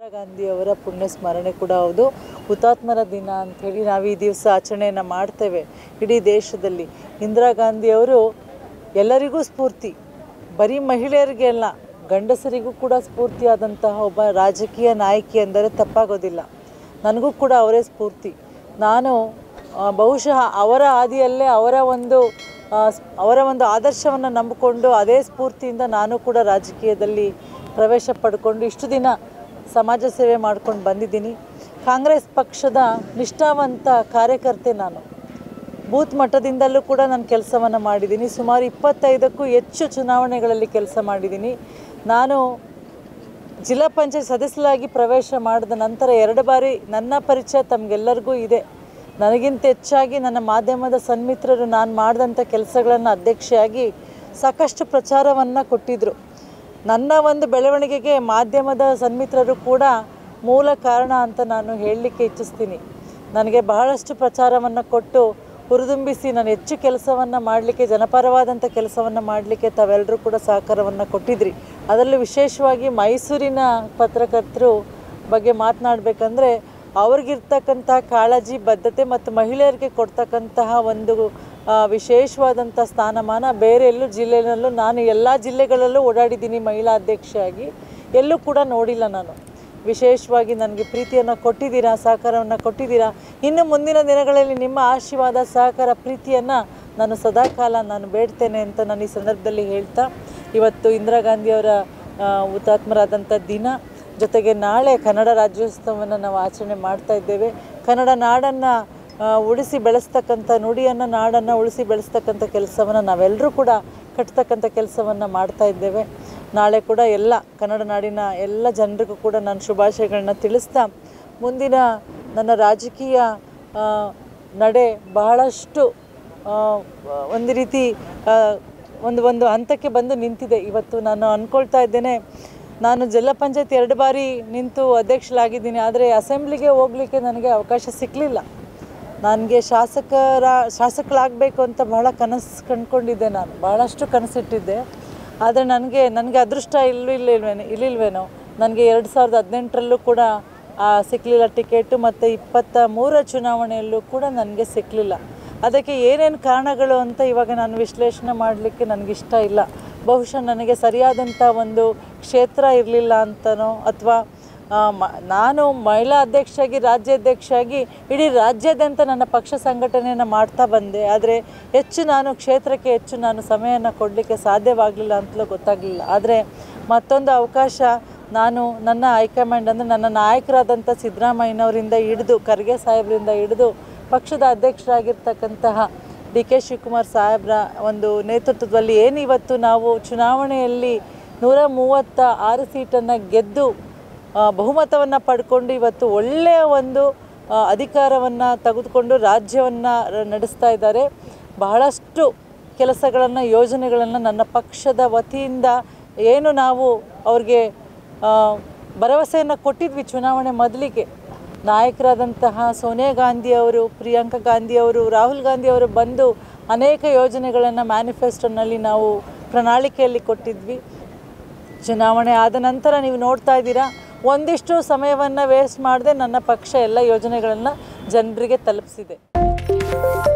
ಇಂದಿರಾ ಗಾಂಧಿಯವರ ಪುಣ್ಯ ಸ್ಮರಣೆ ಕೂಡ ಹೌದು ಹುತಾತ್ಮರ ದಿನ ಅಂಥೇಳಿ ನಾವು ಈ ದಿವಸ ಆಚರಣೆಯನ್ನು ಮಾಡ್ತೇವೆ ಇಡೀ ದೇಶದಲ್ಲಿ ಇಂದಿರಾ ಗಾಂಧಿಯವರು ಎಲ್ಲರಿಗೂ ಸ್ಫೂರ್ತಿ ಬರೀ ಮಹಿಳೆಯರಿಗೆ ಅಲ್ಲ ಗಂಡಸರಿಗೂ ಕೂಡ ಸ್ಫೂರ್ತಿಯಾದಂತಹ ಒಬ್ಬ ರಾಜಕೀಯ ನಾಯಕಿ ಅಂದರೆ ತಪ್ಪಾಗೋದಿಲ್ಲ ನನಗೂ ಕೂಡ ಅವರೇ ಸ್ಫೂರ್ತಿ ನಾನು ಆ, ಬಹುಶಃ ಅವರ ಹಾದಿಯಲ್ಲೇ ಅವರ ಒಂದು ಆ, ಸ್- ಅವರ ಒಂದು ಆದರ್ಶವನ್ನು ನಂಬಿಕೊಂಡು ಅದೇ ಸ್ಫೂರ್ತಿಯಿಂದ ನಾನು ಕೂಡ ರಾಜಕೀಯದಲ್ಲಿ ಪ್ರವೇಶ ಪಡ್ಕೊಂಡು ಇಷ್ಟು ದಿನ ಸಮಾಜ ಸೇವೆ ಮಾಡ್ಕೊಂಡು ಬಂದಿದ್ದೀನಿ ಕಾಂಗ್ರೆಸ್ ಪಕ್ಷದ ನಿಷ್ಠಾವಂತ ಕಾರ್ಯಕರ್ತೆ ನಾನು ಬೂತ್ ಮಟ್ಟದಿಂದಲೂ ಕೂಡ ನಾನು ಕೆಲಸವನ್ನು ಮಾಡಿದ್ದೀನಿ ಸುಮಾರು ಇಪ್ಪತ್ತೈದಕ್ಕೂ ಹೆಚ್ಚು ಚುನಾವಣೆಗಳಲ್ಲಿ ಕೆಲಸ ಮಾಡಿದ್ದೀನಿ ನಾನು ಜಿಲ್ಲಾ ಪಂಚಾಯತ್ ಸದಸ್ಯರಾಗಿ ಪ್ರವೇಶ ಮಾಡಿದ ನಂತರ ಎರಡು ಬಾರಿ ನನ್ನ ಪರಿಚಯ ತಮಗೆಲ್ಲರಿಗೂ ಇದೆ ನನಗಿಂತ ಹೆಚ್ಚಾಗಿ ನನ್ನ ಮಾಧ್ಯಮದ ಸನ್ಮಿತ್ರರು ನಾನು ಮಾಡಿದಂಥ ಕೆಲಸಗಳನ್ನು ಅಧ್ಯಕ್ಷೆಯಾಗಿ ಸಾಕಷ್ಟು ಪ್ರಚಾರವನ್ನು ಕೊಟ್ಟಿದ್ದರು ನನ್ನ ಒಂದು ಬೆಳವಣಿಗೆಗೆ ಮಾಧ್ಯಮದ ಸನ್ಮಿತ್ರರು ಕೂಡ ಮೂಲ ಕಾರಣ ಅಂತ ನಾನು ಹೇಳಲಿಕ್ಕೆ ಇಚ್ಛಿಸ್ತೀನಿ ನನಗೆ ಬಹಳಷ್ಟು ಪ್ರಚಾರವನ್ನು ಕೊಟ್ಟು ಹುರಿದುಂಬಿಸಿ ನಾನು ಹೆಚ್ಚು ಕೆಲಸವನ್ನು ಮಾಡಲಿಕ್ಕೆ ಜನಪರವಾದಂಥ ಕೆಲಸವನ್ನು ಮಾಡಲಿಕ್ಕೆ ತಾವೆಲ್ಲರೂ ಕೂಡ ಸಹಕಾರವನ್ನು ಕೊಟ್ಟಿದ್ರಿ ಅದರಲ್ಲೂ ವಿಶೇಷವಾಗಿ ಮೈಸೂರಿನ ಪತ್ರಕರ್ತರು ಬಗ್ಗೆ ಮಾತನಾಡಬೇಕಂದ್ರೆ ಅವ್ರಿಗಿರ್ತಕ್ಕಂಥ ಕಾಳಜಿ ಬದ್ಧತೆ ಮತ್ತು ಮಹಿಳೆಯರಿಗೆ ಕೊಡ್ತಕ್ಕಂತಹ ಒಂದು ಆ, ವಿಶೇಷವಾದಂಥ ಸ್ಥಾನಮಾನ ಬೇರೆ ಎಲ್ಲೂ ಜಿಲ್ಲೆಯಲ್ಲೂ ನಾನು ಎಲ್ಲ ಜಿಲ್ಲೆಗಳಲ್ಲೂ ಓಡಾಡಿದ್ದೀನಿ ಮಹಿಳಾ ಅಧ್ಯಕ್ಷೆಯಾಗಿ ಎಲ್ಲೂ ಕೂಡ ನೋಡಿಲ್ಲ ನಾನು ವಿಶೇಷವಾಗಿ ನನಗೆ ಪ್ರೀತಿಯನ್ನು ಕೊಟ್ಟಿದ್ದೀರಾ ಸಹಕಾರವನ್ನು ಕೊಟ್ಟಿದ್ದೀರಾ ಇನ್ನು ಮುಂದಿನ ದಿನಗಳಲ್ಲಿ ನಿಮ್ಮ ಆಶೀರ್ವಾದ ಸಹಕಾರ ಪ್ರೀತಿಯನ್ನು ನಾನು ಸದಾಕಾಲ ನಾನು ಬೇಡ್ತೇನೆ ಅಂತ ನಾನು ಈ ಸಂದರ್ಭದಲ್ಲಿ ಹೇಳ್ತಾ ಇವತ್ತು ಇಂದಿರಾ ಗಾಂಧಿಯವರ ಆ, ಹುತಾತ್ಮರಾದಂಥ ದಿನ ಜೊತೆಗೆ ನಾಳೆ ಕನ್ನಡ ರಾಜ್ಯೋತ್ಸವವನ್ನು ನಾವು ಆಚರಣೆ ಮಾಡ್ತಾ ಇದ್ದೇವೆ ಕನ್ನಡ ನಾಡನ್ನು ಉಳಿಸಿ ಬೆಳೆಸ್ತಕ್ಕಂಥ ನುಡಿಯನ್ನು ನಾಡನ್ನು ಉಳಿಸಿ ಬೆಳೆಸ್ತಕ್ಕಂಥ ಕೆಲಸವನ್ನು ನಾವೆಲ್ಲರೂ ಕೂಡ ಕಟ್ತಕ್ಕಂಥ ಕೆಲಸವನ್ನು ಮಾಡ್ತಾ ಇದ್ದೇವೆ ನಾಳೆ ಕೂಡ ಎಲ್ಲ ಕನ್ನಡ ನಾಡಿನ ಎಲ್ಲ ಜನರಿಗೂ ಕೂಡ ನಾನು ಶುಭಾಶಯಗಳನ್ನ ತಿಳಿಸ್ತಾ ಮುಂದಿನ ನನ್ನ ರಾಜಕೀಯ ಆ, ನಡೆ ಬಹಳಷ್ಟು ಆ, ಒಂದು ರೀತಿ ಆ, ಒಂದು ಒಂದು ಹಂತಕ್ಕೆ ಬಂದು ನಿಂತಿದೆ ಇವತ್ತು ನಾನು ಅಂದ್ಕೊಳ್ತಾ ಇದ್ದೇನೆ ನಾನು ಜಿಲ್ಲಾ ಪಂಚಾಯತ್ ಎರಡು ಬಾರಿ ನಿಂತು ಅಧ್ಯಕ್ಷಳಾಗಿದ್ದೀನಿ ಆದರೆ ಅಸೆಂಬ್ಲಿಗೆ ಹೋಗಲಿಕ್ಕೆ ನನಗೆ ಅವಕಾಶ ಸಿಕ್ಕಲಿಲ್ಲ ನನಗೆ ಶಾಸಕರ ಶಾಸಕಳಾಗಬೇಕು ಅಂತ ಬಹಳ ಕನಸು ಕಂಡ್ಕೊಂಡಿದ್ದೆ ನಾನು ಬಹಳಷ್ಟು ಕನಸಿಟ್ಟಿದ್ದೆ ಆದರೆ ನನಗೆ ನನಗೆ ಅದೃಷ್ಟ ಇಲ್ಲೂ ಇಲ್ಲಿಲ್ವೇನೋ ಇಲ್ಲಿಲ್ವೇನೋ ನನಗೆ ಎರಡು ಸಾವಿರದ ಹದಿನೆಂಟರಲ್ಲೂ ಕೂಡ ಆ, ಸಿಕ್ಕಲಿಲ್ಲ ಟಿಕೆಟು ಮತ್ತು ಇಪ್ಪತ್ತ ಮೂರ ಚುನಾವಣೆಯಲ್ಲೂ ಕೂಡ ನನಗೆ ಸಿಕ್ಕಲಿಲ್ಲ ಅದಕ್ಕೆ ಏನೇನು ಕಾರಣಗಳು ಅಂತ ಇವಾಗ ನಾನು ವಿಶ್ಲೇಷಣೆ ಮಾಡಲಿಕ್ಕೆ ನನಗಿಷ್ಟ ಇಲ್ಲ ಬಹುಶಃ ನನಗೆ ಸರಿಯಾದಂಥ ಒಂದು ಕ್ಷೇತ್ರ ಇರಲಿಲ್ಲ ಅಂತನೋ ಅಥವಾ ಆ, ಮ ನಾನು ಮಹಿಳಾ ಅಧ್ಯಕ್ಷರಾಗಿ ರಾಜ್ಯಾಧ್ಯಕ್ಷರಾಗಿ ಇಡೀ ರಾಜ್ಯಾದ್ಯಂತ ನನ್ನ ಪಕ್ಷ ಸಂಘಟನೆಯನ್ನು ಮಾಡ್ತಾ ಬಂದೆ ಆದರೆ ಹೆಚ್ಚು ನಾನು ಕ್ಷೇತ್ರಕ್ಕೆ ಹೆಚ್ಚು ನಾನು ಸಮಯವನ್ನು ಕೊಡಲಿಕ್ಕೆ ಸಾಧ್ಯವಾಗಲಿಲ್ಲ ಅಂತಲೂ ಗೊತ್ತಾಗಲಿಲ್ಲ ಆದರೆ ಮತ್ತೊಂದು ಅವಕಾಶ ನಾನು ನನ್ನ ಹೈಕಮಾಂಡ್ ಅಂದರೆ ನನ್ನ ನಾಯಕರಾದಂಥ ಸಿದ್ದರಾಮಯ್ಯನವರಿಂದ ಹಿಡಿದು ಖರ್ಗೆ ಸಾಹೇಬರಿಂದ ಹಿಡಿದು ಪಕ್ಷದ ಅಧ್ಯಕ್ಷರಾಗಿರ್ತಕ್ಕಂತಹ ಡಿ ಕೆ ಶಿವಕುಮಾರ್ ಸಾಹೇಬ್ರ ಒಂದು ನೇತೃತ್ವದಲ್ಲಿ ಏನು ಇವತ್ತು ನಾವು ಚುನಾವಣೆಯಲ್ಲಿ ನೂರ ಮೂವತ್ತ ಆರು ಸೀಟನ್ನು ಗೆದ್ದು ಬಹುಮತವನ್ನು ಪಡ್ಕೊಂಡು ಇವತ್ತು ಒಳ್ಳೆಯ ಒಂದು ಅಧಿಕಾರವನ್ನು ತೆಗೆದುಕೊಂಡು ರಾಜ್ಯವನ್ನು ನಡೆಸ್ತಾ ಇದ್ದಾರೆ ಬಹಳಷ್ಟು ಕೆಲಸಗಳನ್ನು ಯೋಜನೆಗಳನ್ನು ನನ್ನ ಪಕ್ಷದ ವತಿಯಿಂದ ಏನು ನಾವು ಅವ್ರಿಗೆ ಆ, ಭರವಸೆಯನ್ನು ಕೊಟ್ಟಿದ್ವಿ ಚುನಾವಣೆ ಮೊದಲಿಗೆ ನಾಯಕರಾದಂತಹ ಸೋನಿಯಾ ಗಾಂಧಿಯವರು ಪ್ರಿಯಾಂಕಾ ಗಾಂಧಿಯವರು ರಾಹುಲ್ ಗಾಂಧಿಯವರು ಬಂದು ಅನೇಕ ಯೋಜನೆಗಳನ್ನು ಮ್ಯಾನಿಫೆಸ್ಟೋನಲ್ಲಿ ನಾವು ಪ್ರಣಾಳಿಕೆಯಲ್ಲಿ ಕೊಟ್ಟಿದ್ವಿ ಚುನಾವಣೆ ಆದ ನಂತರ ನೀವು ನೋಡ್ತಾ ಇದ್ದೀರಾ ಒಂದಿಷ್ಟು ಸಮಯವನ್ನು ವೇಸ್ಟ್ ಮಾಡದೆ ನನ್ನ ಪಕ್ಷ ಎಲ್ಲ ಯೋಜನೆಗಳನ್ನು ಜನರಿಗೆ ತಲುಪಿಸಿದೆ